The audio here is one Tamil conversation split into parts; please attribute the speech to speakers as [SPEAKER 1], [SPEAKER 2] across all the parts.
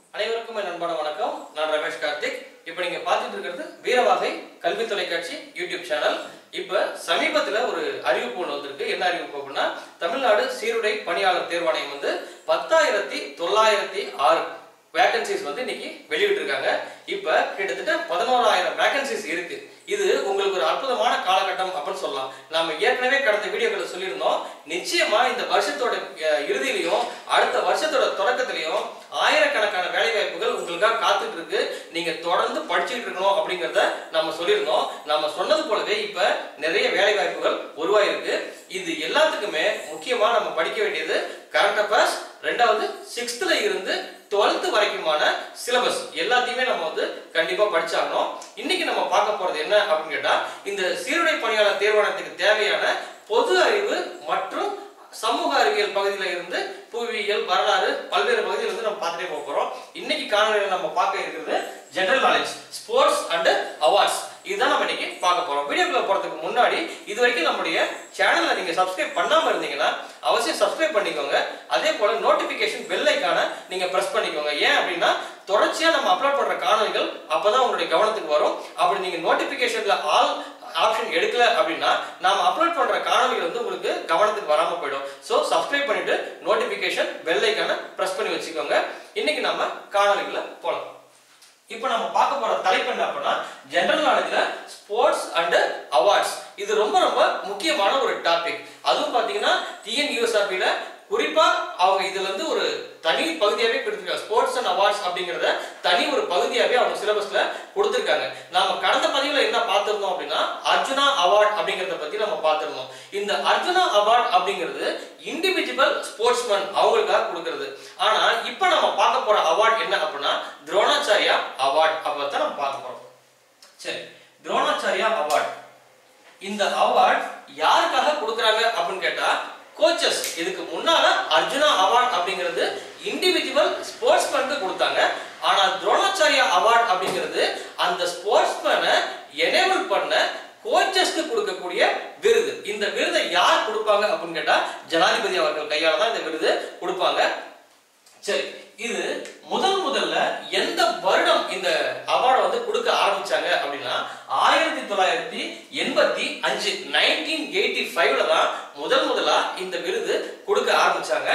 [SPEAKER 1] அனைவருக்கும் என் அன்பான வணக்கம் நான் ரமேஷ் கார்த்திக் இப்போ நீங்க பார்த்துட்டு இருக்கிறது வீரவாகை கல்வி தொலைக்காட்சி யூடியூப் சேனல் இப்போ சமீபத்துல ஒரு அறிவிப்பு ஒன்று வந்திருக்கு என்ன அறிவிப்பு அப்படின்னா தமிழ்நாடு சீருடை பணியாளர் தேர்வாணையம் வந்து பத்தாயிரத்தி தொள்ளாயிரத்தி ஆறு வேகன்சிஸ் வந்து இன்னைக்கு வெளியிட்டிருக்காங்க இப்போ கிட்டத்தட்ட பதினோராயிரம் வேகன்சிஸ் இருக்கு இது உங்களுக்கு ஒரு அற்புதமான காலகட்டம் அப்படின்னு சொல்லலாம் நாம ஏற்கனவே கடந்த வீடியோக்களை சொல்லியிருந்தோம் நிச்சயமா இந்த வருஷத்தோட அஹ், இறுதியிலையும் அடுத்த வருஷத்தோட தொடக்கத்திலையும் ஆயிரக்கணக்கான வேலை வாய்ப்புகள் உங்களுக்காக காத்துட்டு இருக்கு நீங்க தொடர்ந்து படிச்சுட்டு இருக்கணும் அப்படிங்கறத நம்ம சொல்லியிருந்தோம் நம்ம சொன்னது போலவே இப்ப நிறைய வேலை வாய்ப்புகள் உருவாயிருக்கு இது எல்லாத்துக்குமே முக்கியமா நம்ம படிக்க வேண்டியது கரண்ட் அஃபேர்ஸ் ரெண்டாவது சிக்ஸ்த்ல இருந்து டுவெல்த் வரைக்குமான சிலபஸ் எல்லாத்தையுமே நம்ம வந்து கண்டிப்பா படிச்சாகணும் இன்னைக்கு நம்ம பார்க்க போறது என்ன அப்படின்னு கேட்டா இந்த சீருடை பணியாளர் தேர்வாணத்துக்கு தேவையான பொது அறிவு மற்றும் சமூக அறிவியல் பகுதியில இருந்து புவியியல் வரலாறு பல்வேறு பகுதியில இருந்து நம்ம பார்த்துட்டே போக போறோம் இன்னைக்கு காணொலியில நம்ம பார்க்க இருக்கிறது general knowledge sports and awards இதுதான் நம்ம இன்னைக்கு பார்க்க போறோம் வீடியோக்குள்ள போறதுக்கு முன்னாடி இது வரைக்கும் நம்முடைய சேனலை நீங்க சப்ஸ்கிரைப் பண்ணாம இருந்தீங்கன்னா அவசியம் சப்ஸ்கிரைப் பண்ணிக்கோங்க அதே போல நோட்டிபிகேஷன் பெல் ஐக்கான நீங்க பிரஸ் பண்ணிக்கோங்க ஏன் அப்படின்னா தொடர்ச்சியா நம்ம அப்லோட் பண்ற காணொலிகள் அப்பதான் உங்களுடைய கவனத்துக்கு வரும் அப்படி நீங்க நோட்டிபிகேஷன்ல ஆல் ஆப்ஷன் எடுக்கல அப்படின்னா நாம அப்லோட் பண்ற காணொலிகள் வந்து உங்களுக்கு கவனத்துக்கு வராம போயிடும் சோ சப்ஸ்கிரைப் பண்ணிட்டு நோட்டிபிகேஷன் பெல் ஐக்கான பிரஸ் பண்ணி வச்சுக்கோங்க இன்னைக்கு நம்ம காணொலிக்குள்ள போலாம் இப்போ நம்ம பார்க்க போற தலைப்பு என்ன அப்படின்னா ஜெனரல் நாலேஜ்ல ஸ்போர்ட்ஸ் அண்ட் அவார்ட்ஸ் இது ரொம்ப ரொம்ப முக்கியமான ஒரு டாபிக் அதுவும் பாத்தீங்கன்னா டிஎன்யூஎஸ்ஆர்பில குறிப்பா அவங்க இதுல இருந்து ஒரு தனி பகுதியாவே கொடுத்துருக்காங்க ஸ்போர்ட்ஸ் அண்ட் அவார்ட்ஸ் அப்படிங்கறத தனி ஒரு பகுதியாவே அவங்க சிலபஸ்ல கொடுத்துருக்காங்க நாம கடந்த பதிவுல என்ன பார்த்திருந்தோம் அப்படின்னா அர்ஜுனா அவார்ட் அப்படிங்கறத பத்தி நம்ம பார்த்திருந்தோம் இந்த அர்ஜுனா அவார்ட் அப்படிங்கிறது இண்டிவிஜுவல் ஸ்போர்ட்ஸ்மேன் அவங்களுக்காக கொடுக்கிறது ஆனா இப்ப நம்ம பார்க்க போற அவார்ட் என்ன அப்படின்னா துரோணாச்சாரியா அவார்ட் அப்பதான் நம்ம பார்க்க போறோம் சரி துரோணாச்சாரியா அவார்ட் இந்த அவார்ட் யாருக்காக கொடுக்கறாங்க அப்படின்னு கேட்டா கோச்சஸ் இதுக்கு முன்னால அர்ஜுனா அவார்ட் அப்படிங்கிறது இண்டிவிஜுவல் ஸ்போர்ட்ஸ்மேனுக்கு கொடுத்தாங்க ஆனா துரோணாச்சாரியா அவார்ட் அப்படிங்கிறது அந்த ஸ்போர்ட்ஸ்மேனை எனேபிள் பண்ண கோச்சஸ்க்கு கொடுக்கக்கூடிய விருது இந்த விருதை யார் கொடுப்பாங்க அப்படின்னு கேட்டா ஜனாதிபதி அவர்கள் கையால தான் இந்த விருது கொடுப்பாங்க சரி இது முதல் முதல்ல எந்த வருடம் இந்த அவார்டை வந்து கொடுக்க ஆரம்பிச்சாங்க அப்படின்னா ஆயிரத்தி தொள்ளாயிரத்தி எண்பத்தி அஞ்சு நைன்டீன் எயிட்டி ஃபைவ்ல தான் முதல் முதலா இந்த விருது கொடுக்க ஆரம்பிச்சாங்க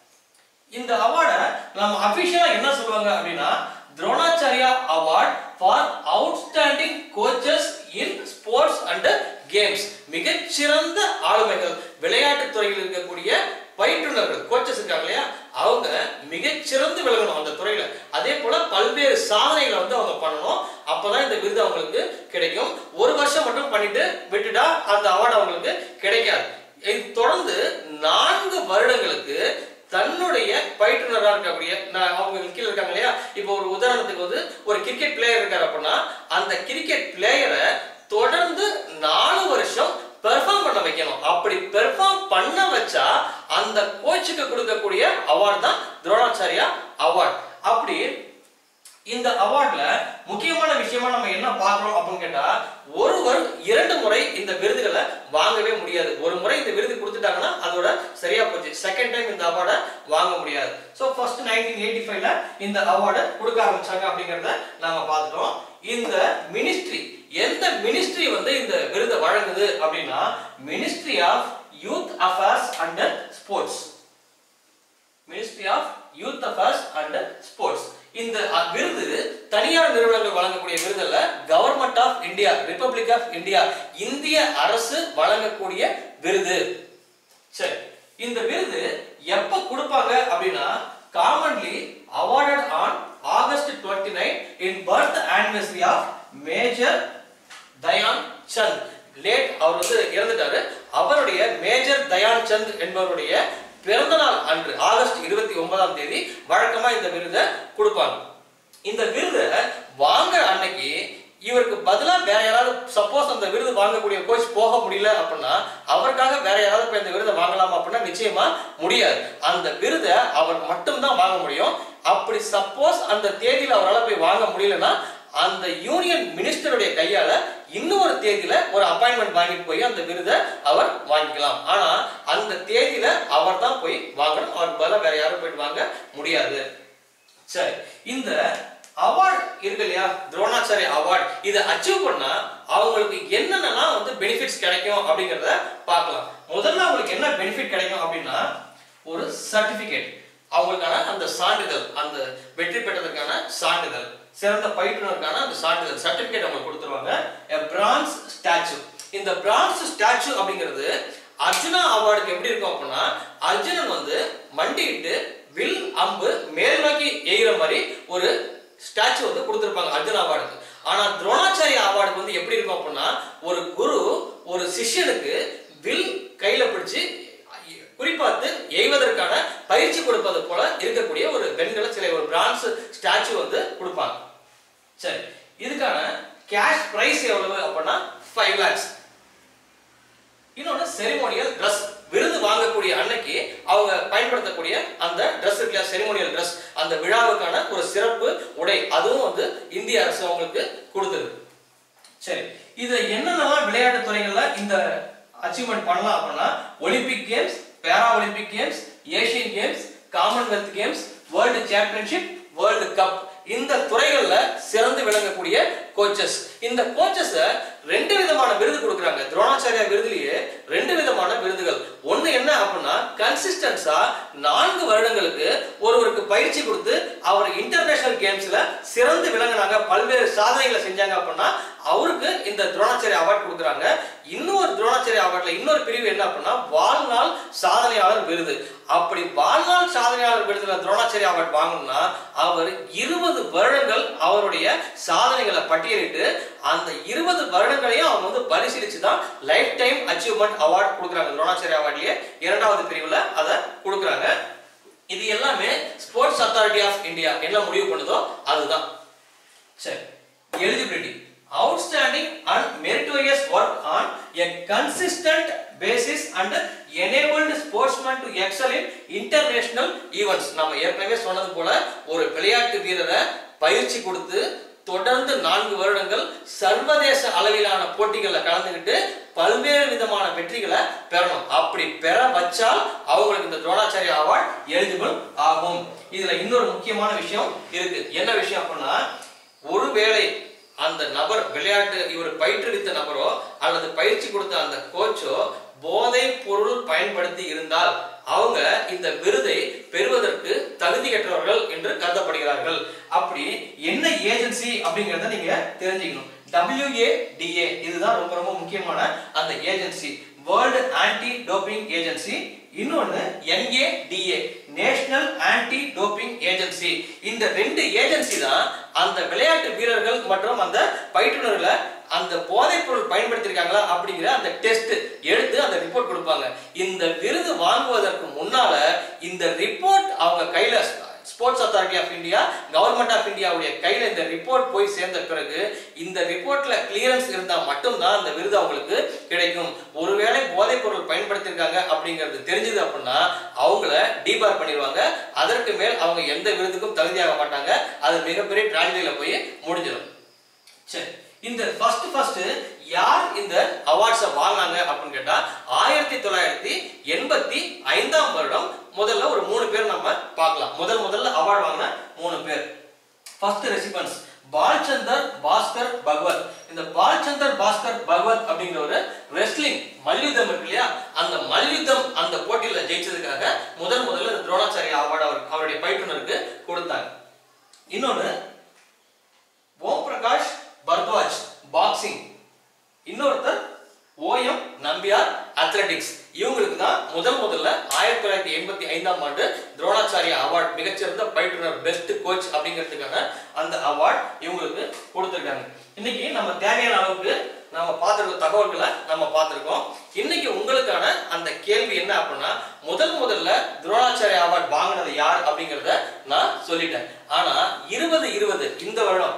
[SPEAKER 1] இந்த அவார்டை நம்ம அபிஷியலா என்ன சொல்லுவாங்க அப்படின்னா Dronacharya award for outstanding coaches in sports and games மிகச்சிறந்த ஆளுமைகள் விளையாட்டுத் துறையில் இருக்கக்கூடிய பயிற்றுனர்கள் கோச்சஸ் இருக்காங்க இல்லையா அவங்க மிகச்சிறந்து விளங்கணும் அந்த துறையில அதே போல பல்வேறு சாதனைகளை வந்து அவங்க பண்ணணும் அப்பதான் இந்த விருது அவங்களுக்கு கிடைக்கும் ஒரு வருஷம் மட்டும் பண்ணிட்டு விட்டுட்டா அந்த அவார்டு அவங்களுக்கு கிடைக்காது இது தொடர்ந்து நான்கு வருடங்களுக்கு தன்னுடைய பயிற்றுனராக இருக்கக்கூடிய நான் அவங்க கீழே இருக்காங்க இல்லையா இப்போ ஒரு உதாரணத்துக்கு வந்து ஒரு கிரிக்கெட் பிளேயர் இருக்காரு அப்படின்னா அந்த கிரிக்கெட் பிளேயரை தொடர்ந்து நாலு வருஷம் பெர்ஃபார்ம் பண்ண வைக்கணும் அப்படி பெர்ஃபார்ம் பண்ண வச்சா அந்த கோச்சுக்கு கொடுக்கக்கூடிய அவார்ட் தான் துரோணாச்சாரியா அவார்ட் அப்படி இந்த அவார்ட்ல முக்கியமான விஷயமா நம்ம என்ன பார்க்கிறோம் அப்படின்னு கேட்டா ஒருவர் இரண்டு முறை இந்த விருதுகளை வாங்கவே முடியாது ஒரு முறை இந்த விருது கொடுத்துட்டாங்கன்னா அதோட சரியா போச்சு செகண்ட் டைம் இந்த அவார்டை வாங்க முடியாது ஸோ ஃபர்ஸ்ட் நைன்டீன் எயிட்டி ஃபைவ்ல இந்த அவார்டை கொடுக்க ஆரம்பிச்சாங்க அப்படிங்கறத நாம பார்த்துட்டோம் இந்த மினிஸ்ட்ரி எந்த மினிஸ்ட்ரி வந்து இந்த விருதை வழங்குது அப்படின்னா ministry of youth affairs and sports ministry of youth affairs and sports இந்த அ- விருது தனியார் நிறுவனங்கள் வழங்கக்கூடிய விருது அல்ல government of India republic of India இந்திய அரசு வழங்கக்கூடிய விருது சரி இந்த விருது எப்ப கொடுப்பாங்க அப்படின்னா commonly awarded on August 29 nine in birth anniversary of Major Dhyan Chand late அவர் வந்து இறந்துட்டாரு அவருடைய மேஜர் தயான் சந்த் என்பவருடைய பிறந்த நாள் அன்று ஆகஸ்ட் இருபத்தி ஒன்பதாம் தேதி வழக்கமா இந்த விருதை கொடுப்பாங்க இந்த விருதை வாங்க அன்னைக்கு இவருக்கு பதிலா வேற யாராவது சப்போஸ் அந்த விருது வாங்கக்கூடிய கோச் போக முடியல அப்படின்னா அவருக்காக வேற யாராவது போய் இந்த விருதை வாங்கலாம் அப்படின்னா நிச்சயமா முடியாது அந்த விருதை அவர் மட்டும்தான் வாங்க முடியும் அப்படி சப்போஸ் அந்த தேதியில அவரால் போய் வாங்க முடியலன்னா அந்த யூனியன் மினிஸ்டருடைய கையால இன்னொரு தேதியில ஒரு அப்பாயின்மெண்ட் வாங்கிட்டு போய் அந்த விருதை அவர் வாங்கிக்கலாம் ஆனா அந்த தேதியில அவர் தான் போய் வாங்கணும் அவருக்கு பதிலா வேற யாரும் போயிட்டு வாங்க முடியாது சரி இந்த அவார்ட் இருக்கு இல்லையா துரோணாச்சாரிய அவார்ட் இதை அச்சீவ் பண்ணா அவங்களுக்கு என்னென்னலாம் வந்து பெனிஃபிட்ஸ் கிடைக்கும் அப்படிங்கறத பார்க்கலாம் முதல்ல அவங்களுக்கு என்ன பெனிஃபிட் கிடைக்கும் அப்படின்னா ஒரு சர்டிபிகேட் அவங்களுக்கான அந்த சான்றிதழ் அந்த வெற்றி பெற்றதற்கான சான்றிதழ் சிறந்த பயிற்றுனருக்கான அந்த சான்றிதழ் சர்டிபிகேட் அவங்களுக்கு கொடுத்துருவாங்க பிரான்ஸ் ஸ்டாச்சு இந்த பிரான்ஸ் ஸ்டாச்சு அப்படிங்கிறது அர்ஜுனா அவார்டுக்கு எப்படி இருக்கும் அப்படின்னா அர்ஜுனன் வந்து மண்டியிட்டு வில் அம்பு மேல் நோக்கி எய்கிற மாதிரி ஒரு ஸ்டாச்சு வந்து கொடுத்துருப்பாங்க அர்ஜுனா அவார்டுக்கு ஆனா துரோணாச்சாரிய அவார்டுக்கு வந்து எப்படி இருக்கும் அப்படின்னா ஒரு குரு ஒரு சிஷ்யனுக்கு வில் கையில பிடிச்சு குறிப்பாத்து எய்வதற்கான பயிற்சி கொடுப்பது போல இருக்கக்கூடிய ஒரு வெண்கல சிலை ஒரு பிரான்ஸ் ஸ்டாச்சு வந்து கொடுப்பாங்க சரி இதுக்கான கேஷ் பிரைஸ் எவ்வளவு அப்படின்னா ஃபைவ் லேக்ஸ் இன்னொன்னு செரிமோனியல் ட்ரெஸ் விருது வாங்கக்கூடிய அன்னைக்கு அவங்க பயன்படுத்தக்கூடிய அந்த ட்ரெஸ் இருக்கு செரிமோனியல் ட்ரெஸ் அந்த விழாவுக்கான ஒரு சிறப்பு உடை அதுவும் வந்து இந்திய அரசு அவங்களுக்கு கொடுத்தது சரி இது என்னென்னலாம் விளையாட்டு துறைகள்ல இந்த அச்சீவ்மெண்ட் பண்ணலாம் அப்படின்னா Olympic games para Olympic games Asian games Commonwealth games world championship world cup இந்த துறைகள்ல சிறந்து விளங்கக்கூடிய கோச்சஸ் இந்த கோச்சஸ் ரெண்டு விதமான விருது கொடுக்குறாங்க துரோணாச்சாரியா விருதுலயே ரெண்டு விதமான விருதுகள் ஒண்ணு என்ன அப்படின்னா கன்சிஸ்டன்ஸா நான்கு வருடங்களுக்கு ஒருவருக்கு பயிற்சி கொடுத்து அவர் இன்டர்நேஷனல் கேம்ஸ்ல சிறந்து விளங்குனாங்க பல்வேறு சாதனைகளை செஞ்சாங்க அப்படின்னா அவருக்கு இந்த துரோணாச்சாரிய அவார்ட் கொடுக்குறாங்க இன்னொரு துரோணாச்சாரிய அவார்ட்ல இன்னொரு பிரிவு என்ன அப்படின்னா வாழ்நாள் சாதனையாளர் விருது அப்படி வாழ்நாள் சாதனையாளர் விருதுல துரோணாச்சாரிய அவார்ட் வாங்கணும்னா அவர் இருபது வருடங்கள் அவருடைய சாதனைகளை பட்டியலிட்டு அந்த இருபது வருடங்களையும் அவங்க வந்து பரிசீலிச்சு தான் லைஃப் டைம் அச்சீவ்மெண்ட் அவார்ட் கொடுக்குறாங்க துரோணாச்சாரிய அவார்ட்லயே இரண்டாவது பிரிவுல அதை கொடுக்குறாங்க இது எல்லாமே ஸ்போர்ட்ஸ் அத்தாரிட்டி ஆஃப் இந்தியா என்ன முடிவு பண்ணுதோ அதுதான் சரி eligibility outstanding and meritorious work on a consistent basis and enabled sportsman to excel in international events நம்ம ஏற்கனவே சொன்னது போல ஒரு விளையாட்டு வீரரை பயிற்சி கொடுத்து தொடர்ந்து நான்கு வருடங்கள் சர்வதேச அளவிலான போட்டிகளில் கலந்துக்கிட்டு பல்வேறு விதமான வெற்றிகளை பெறணும் அப்படி பெற வச்சால் அவங்களுக்கு இந்த துரோணாச்சாரிய அவார்ட் எலிஜிபிள் ஆகும் இதுல இன்னொரு முக்கியமான விஷயம் இருக்கு என்ன விஷயம் அப்படின்னா ஒருவேளை அந்த நபர் விளையாட்டு இவர் பயிற்றுவித்த நபரோ அல்லது பயிற்சி கொடுத்த அந்த கோச்சோ போதை பொருள் பயன்படுத்தி இருந்தால் அவங்க இந்த விருதை பெறுவதற்கு தகுதியற்றவர்கள் என்று கருதப்படுகிறார்கள் அப்படி என்ன ஏஜென்சி அப்படிங்கறத நீங்க தெரிஞ்சுக்கணும் WADA இதுதான் ரொம்ப ரொம்ப முக்கியமான அந்த agency world anti doping agency இன்னொன்னு NADA national anti doping agency இந்த ரெண்டு ஏஜென்சி தான் அந்த விளையாட்டு வீரர்கள் மற்றும் அந்த பயிற்றுனர்களை அந்த போதைப் பொருள் பயன்படுத்தியிருக்காங்களா அப்படிங்கிற அந்த டெஸ்ட் எடுத்து அந்த ரிப்போர்ட் கொடுப்பாங்க இந்த விருது வாங்குவதற்கு முன்னால இந்த ரிப்போர்ட் அவங்க கையில sports authority of India government of இந்தியாவுடைய கையில இந்த ரிப்போர்ட் போய் சேர்ந்த பிறகு இந்த ரிப்போர்ட்ல கிளியரன்ஸ் இருந்தா மட்டும்தான் அந்த விருது அவங்களுக்கு கிடைக்கும் ஒருவேளை போதைப் பொருள் பயன்படுத்தியிருக்காங்க அப்படிங்கிறது தெரிஞ்சது அப்படின்னா அவங்கள டீபார் பண்ணிடுவாங்க அதற்கு மேல் அவங்க எந்த விருதுக்கும் தகுதியாக மாட்டாங்க அது மிகப்பெரிய டிராஜடியில போய் முடிஞ்சிடும் சரி இந்த ஃபர்ஸ்ட் ஃபர்ஸ்ட் யார் இந்த அவார்ட்ஸை வாங்கினாங்க அப்படின்னு கேட்டா ஆயிரத்தி தொள்ளாயிரத்தி எண்பத்தி ஐந்தாம் வருடம் முதல்ல ஒரு மூணு பேர் நம்ம பார்க்கலாம் முதல் முதல்ல அவார்டு வாங்கின மூணு பேர் ஃபர்ஸ்ட் ரெசிபன்ஸ் பால்சந்தர் பாஸ்கர் பகவத் இந்த பால்சந்தர் பாஸ்கர் பகவத் அப்படிங்கிற ஒரு ரெஸ்லிங் மல்யுத்தம் இருக்கு இல்லையா அந்த மல்யுத்தம் அந்த போட்டியில ஜெயிச்சதுக்காக முதல் முதல்ல இந்த துரோணாச்சாரிய அவார்டு அவர் அவருடைய பயிற்றுனருக்கு கொடுத்தாங்க இன்னொன்னு ஓம் பிரகாஷ் பர்த்வாஜ் பாக்ஸிங் இன்னொருத்தர் ஓஎம் நம்பியார் அத்லெட்டிக்ஸ் இவங்களுக்கு தான் முதல் முதல்ல ஆயிரத்தி தொள்ளாயிரத்தி எண்பத்தி ஐந்தாம் ஆண்டு துரோணாச்சாரிய அவார்ட் மிகச்சிறந்த பயிற்றுனர் பெஸ்ட் கோச் அப்படிங்கிறதுக்கான அந்த அவார்ட் இவங்களுக்கு கொடுத்துருக்காங்க இன்னைக்கு நம்ம தேவையான அளவுக்கு நம்ம பார்த்திருக்க தகவல்களை நம்ம பார்த்திருக்கோம் இன்னைக்கு உங்களுக்கான அந்த கேள்வி என்ன அப்படின்னா முதல் முதல்ல துரோணாச்சாரிய அவார்ட் வாங்கினது யார் அப்படிங்கிறத நான் சொல்லிட்டேன் ஆனா இருபது இருபது இந்த வருடம்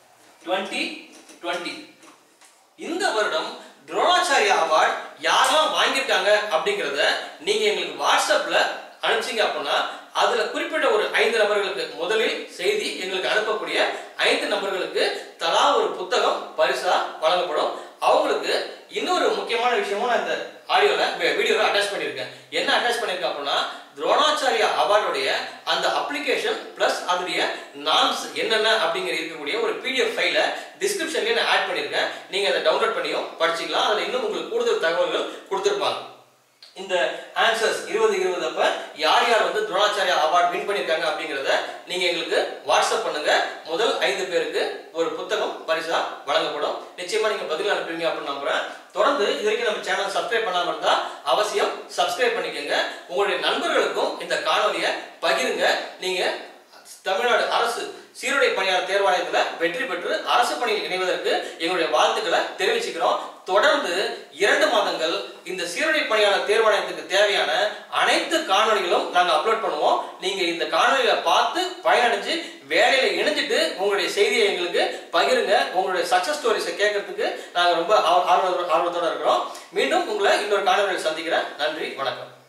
[SPEAKER 1] 2020 இந்த வருடம் துரோணாச்சாரியா அவார்ட் யாரெல்லாம் வாங்கியிருக்காங்க அப்படிங்கறத நீங்க எங்களுக்கு வாட்ஸ்அப்ல அனுப்பிச்சீங்க அப்படின்னா அதுல குறிப்பிட்ட ஒரு ஐந்து நபர்களுக்கு முதலில் செய்தி எங்களுக்கு அனுப்பக்கூடிய ஐந்து நபர்களுக்கு தலா ஒரு புத்தகம் பரிசா வழங்கப்படும் அவங்களுக்கு இன்னொரு முக்கியமான விஷயமும் நான் இந்த ஆடியோல வீடியோல அட்டாச் பண்ணியிருக்கேன் என்ன அட்டாச் பண்ணியிருக்கேன் அப்படின்னா துரோணாச்சாரியா அவார்டுடைய அந்த அப்ளிகேஷன் பிளஸ் அதோடைய நாம்ஸ் என்னென்ன அப்படிங்கிற இருக்கக்கூடிய ஒரு பிடிஎஃப் ஃபைல டிஸ்கிரிப்ஷன்லயே நான் ஆட் பண்ணியிருக்கேன் நீங்க அதை டவுன்லோட் பண்ணியும் படிச்சுக்கலாம் அதுல இன்னும் உங்களுக்கு கூடுதல் தகவல்கள் கொடுத்திருப்பாங்க இந்த ஆன்சர்ஸ் இருபது இருபது அப்ப யார் யார் வந்து துரோணாச்சாரியா அவார்ட் வின் பண்ணிருக்காங்க அப்படிங்கறத நீங்க எங்களுக்கு வாட்ஸ்அப் பண்ணுங்க முதல் ஐந்து பேருக்கு ஒரு புத்தகம் பரிசா வழங்கப்படும் நிச்சயமா நீங்க பதில் அனுப்புவீங்க அப்படின்னு நம்புறேன் தொடர்ந்து இது வரைக்கும் நம்ம சேனல் சப்ஸ்கிரைப் பண்ணாம இருந்தா அவசியம் சப்ஸ்கிரைப் பண்ணிக்கோங்க உங்களுடைய நண்பர்களுக்கும் இந்த காணொலியை பகிருங்க நீங்க தமிழ்நாடு அரசு சீருடை பணியாளர் தேர்வாலயத்துல வெற்றி பெற்று அரசு பணியில் இணைவதற்கு எங்களுடைய வாழ்த்துக்களை தெரிவிச்சுக்கிறோம் தொடர்ந்து இரண்டு மாதங்கள் இந்த சீருடை பணியாளர் தேர்வாலயத்துக்கு தேவையான அனைத்து காணொளிகளும் நாங்க அப்லோட் பண்ணுவோம் நீங்க இந்த காணொளிகளை பார்த்து பயனடைஞ்சு வேலையில இணைஞ்சிட்டு உங்களுடைய செய்தியை எங்களுக்கு பகிருங்க உங்களுடைய சக்சஸ் ஸ்டோரிஸை கேட்கறதுக்கு நாங்க ரொம்ப ஆர்வ- ஆர்வ- ஆர்வத்தோட இருக்கிறோம் மீண்டும் உங்களை இன்னொரு காணொலியில் சந்திக்கிறேன் நன்றி வணக்கம்